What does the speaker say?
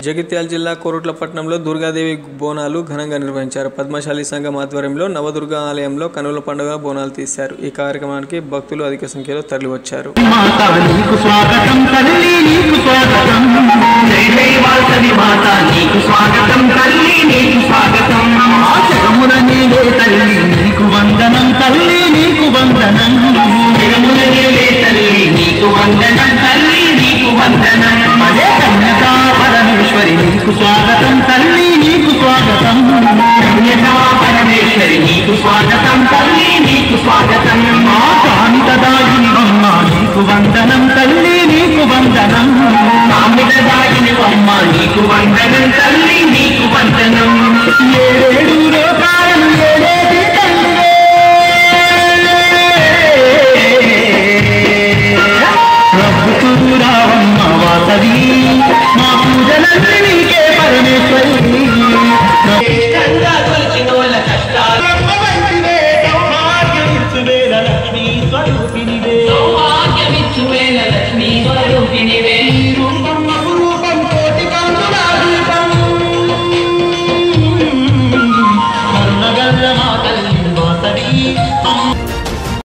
జగిత్యాల జిల్లా కోరుట్లపట్నంలో దుర్గాదేవి బోనాలు ఘనంగా నిర్వహించారు పద్మశాలి సంఘం ఆధ్వర్యంలో నవదుర్గా ఆలయంలో కనుల పండుగ బోనాలు తీశారు ఈ కార్యక్రమానికి భక్తులు అధిక సంఖ్యలో తరలివచ్చారు మాత నీకు స్వాగతం తల్లి నీకు స్వాగతం జై జై వాసవి మాత నీకు స్వాగతం తల్లి నీకు స్వాగతం ఆ జగమున నీవే తల్లి నీకు వందనం తల్లి నీకు వందనం జగమున నీవే తల్లి నీకు వందనం తల్లి నీకు వందనం అదే కన్యకా పరమేశ్వరి నీకు స్వాగతం తల్లి నీకు స్వాగతం కన్యకా పరమేశ్వరి నీకు స్వాగతం తల్లి నీకు స్వాగతం మా కామితదాయిని అమ్మ నీకు వందనం తల్లి నీకు వందనం కామితదాయిని అమ్మ నీకు వందనం తల్లి నీకు వందనం ఏడే